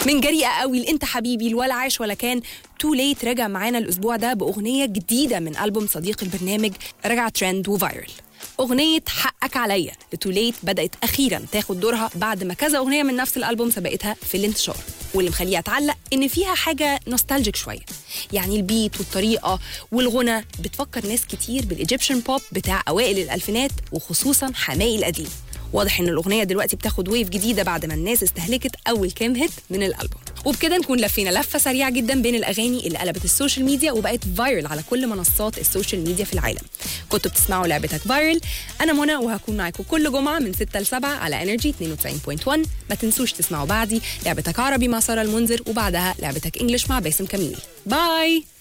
من جريئه قوي لانت حبيبي ولا عاش ولا كان تو ليت رجع معانا الاسبوع ده باغنيه جديده من البوم صديق البرنامج رجع ترند وفايرل أغنية حقك عليا لتوليت بدأت أخيرا تاخد دورها بعد ما كذا أغنية من نفس الألبوم سبقتها في الانتشار واللي مخليها تعلق إن فيها حاجة نوستالجيك شوية يعني البيت والطريقة والغنى بتفكر ناس كتير بالإيجيبشن بوب بتاع أوائل الألفينات وخصوصا حماقي القديم واضح ان الاغنيه دلوقتي بتاخد ويف جديده بعد ما الناس استهلكت اول كام هيت من الالبوم وبكده نكون لفينا لفه سريعه جدا بين الاغاني اللي قلبت السوشيال ميديا وبقت فايرل على كل منصات السوشيال ميديا في العالم كنتوا بتسمعوا لعبتك فايرل انا منى وهكون معاكم كل جمعه من 6 ل 7 على انرجي 92.1 ما تنسوش تسمعوا بعدي لعبتك عربي مع ساره المنذر وبعدها لعبتك انجلش مع باسم كميل باي